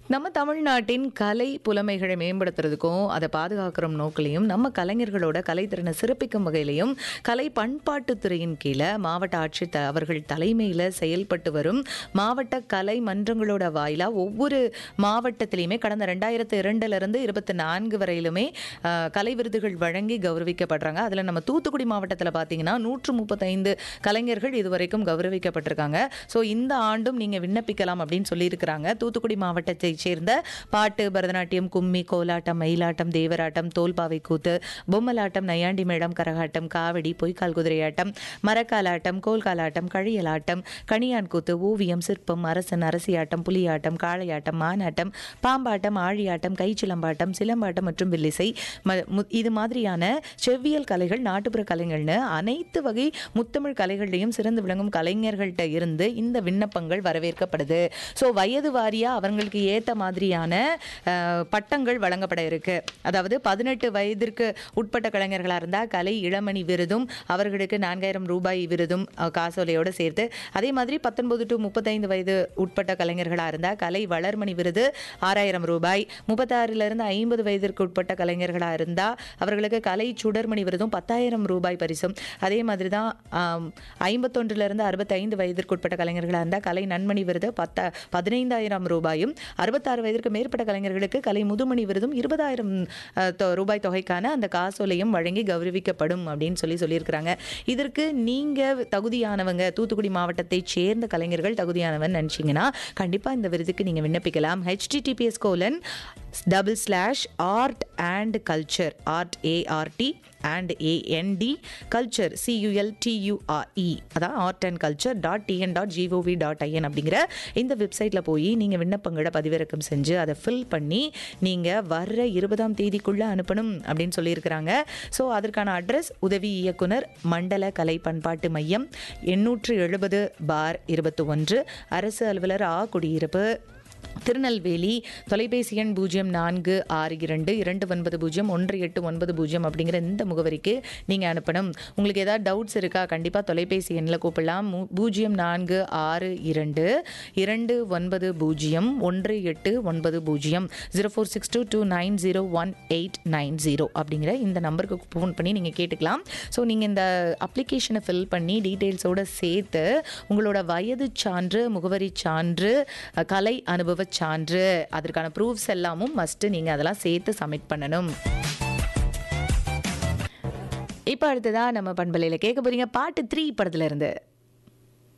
நம்ம தமிழ்நாட்டின் கலை புலமைகளை மேம்படுத்துறதுக்கும் அதை பாதுகாக்கிற நோக்கிலையும் நம்ம கலைஞர்களோட கலைத்திறனை சிறப்பிக்கும் வகையிலையும் கலை பண்பாட்டுத்துறையின் கீழே மாவட்ட ஆட்சித் த- அவர்கள் தலைமையில் செயல்பட்டு வரும் மாவட்ட கலை மன்றங்களோட வாயிலாக ஒவ்வொரு மாவட்டத்திலையுமே கடந்த ரெண்டாயிரத்து இரண்டுலேருந்து இருபத்தி நான்கு வரையிலுமே ஆஹ், கலை விருதுகள் வழங்கி கௌரவிக்கப்படுறாங்க அதில் நம்ம தூத்துக்குடி மாவட்டத்தில் பார்த்தீங்கன்னா நூற்று முப்பத்தைந்து கலைஞர்கள் இதுவரைக்கும் கௌரவிக்கப்பட்டிருக்காங்க ஸோ இந்த ஆண்டும் நீங்கள் விண்ணப்பிக்கலாம் அப்படின்னு சொல்லியிருக்கிறாங்க தூத்துக்குடி மாவட்டத்தைச் சேர்ந்த பாட்டு பரதநாட்டியம் கும்மி கோலாட்டம் மயிலாட்டம் தேவராட்டம் தோல்பாவை கூத்து பொம்மலாட்டம் நையாண்டி மேளம் கரகாட்டம் காவடி பொய்க்கால் குதிரையாட்டம் மரக்காலாட்டம் கோல்காலாட்டம் கழியலாட்டம் கணியான் கூத்து ஓவியம் சிற்பம் அரசன் அரசியாட்டம் புலியாட்டம் காளையாட்டம் மானாட்டம் பாம்பாட்டம் ஆழியாட்டம் கைச்சிலம்பாட்டம் சிலம்பாட்டம் மற்றும் வில்லிசை ம- மு- இது மாதிரியான செவ்வியல் கலைகள் நாட்டுப்புற கலைகள்னு அனைத்து வகை முத்தமிழ் கலைகள்லையும் சிறந்து விளங்கும் கலைஞர்கள்ட்ட இருந்து இந்த விண்ணப்பங்கள் வரவேற்கப்படுது ஸோ வயது வாரியா அவங்களுக்கு ஏற்ற மாதிரியான அஹ், பட்டங்கள் வழங்கப்பட இருக்கு அதாவது பதினெட்டு வயதிற்கு உட்பட்ட கலைஞர்களாக இருந்தால் கலை இளமணி விருதும் அவர்களுக்கு நான்காயிரம் ரூபாய் விருதும் அஹ், காசோலையோடு சேர்த்து அதே மாதிரி பத்தொன்பது டு முப்பத்தைந்து வயது உட்பட்ட கலைஞர்களாக இருந்தால் கலை வளர்மணி விருது ஆறாயிரம் ரூபாய் முப்பத்தாறிலிருந்து ஐம்பது வயதிற்கு உட்பட்ட கலைஞர்களாக இருந்தால் அவர்களுக்கு கலை சுடர்மணி விருதும் பத்தாயிரம் ரூபாய் பரிசும் அதே மாதிரி தான் ஆம், ஐம்பத்தொன்றிலிருந்து அறுபத்தைந்து வயதிற்கு உட்பட்ட கலைஞர்களாக இருந்தால் கலை நன்மணி விருது பத்த பதினைந்தாயிரம் ரூபாயும் அறுபத்தாறு வயதிற்கு மேற்பட்ட கலைஞர்களுக்கு கலை முதுமணி விருதும் இருபதாயிரம் அஹ், தொ- ரூபாய் தொகைக்கான அந்த காசோலையும் வழங்கி கௌரவிக்கப்படும் அப்படின்னு சொல்லி சொல்லியிருக்கிறாங்க இதற்கு நீங்கள் தகுதியானவங்க தூத்துக்குடி மாவட்டத்தைச் சேர்ந்த கலைஞர்கள் தகுதியானவன் நினச்சிங்கன்னா கண்டிப்பாக இந்த விருதுக்கு நீங்கள் விண்ணப்பிக்கலாம் HTTPS colon double slash art and culture art ART and AND culture CULTURE அதான் art and culture dot TN dot GOV dot IN அப்படிங்கிற இந்த வெப்சைட்டில் போய் நீங்கள் விண்ணப்பங்களை பதிவிறக்கம் செஞ்சு அதை ஃபில் பண்ணி நீங்கள் வர்ற இருபதாம் தேதிக்குள்ளே அனுப்பணும் அப்படின்னு சொல்லியிருக்கிறாங்க ஸோ அதற்கான அட்ரஸ் உதவி இயக்குனர் மண்டல கலை பண்பாட்டு மையம் எண்ணூற்று எழுபது பார் இருபத்தி ஒன்று அரசு அலுவலர் ஆ குடியிருப்பு திருநெல்வேலி தொலைபேசி எண் பூஜ்ஜியம் நான்கு ஆறு இரண்டு இரண்டு ஒன்பது பூஜ்ஜியம் ஒன்று எட்டு ஒன்பது பூஜ்ஜியம் அப்படிங்கிற இந்த முகவரிக்கு நீங்கள் அனுப்பணும் உங்களுக்கு ஏதாவது டவுட்ஸ் இருக்கா கண்டிப்பாக தொலைபேசி எண்ணில் கூப்பிடலாம் மூ- பூஜ்ஜியம் நான்கு ஆறு இரண்டு இரண்டு ஒன்பது பூஜ்ஜியம் ஒன்று எட்டு ஒன்பது பூஜ்ஜியம் zero four six two two nine zero one eight nine zero அப்படிங்கிற இந்த நம்பருக்கு ஃபோன் பண்ணி நீங்கள் கேட்டுக்கலாம் ஸோ நீங்கள் இந்த அப்ளிகேஷனை ஃபில் பண்ணி டீட்டெயில்ஸோடு சேர்த்து உங்களோட வயது சான்று முகவரி சான்று அஹ், கலை அனுபவ சான்று அதற்கான ப்ரூஃப்ஸ் எல்லாமும் மஸ்ட்டு நீங்கள் அதெல்லாம் சேர்த்து சப்மிட் பண்ணணும் இப்போ அடுத்ததா நம்ம பண்பலையில் கேட்க போறீங்க பாட்டு த்ரீ படத்துல இருந்து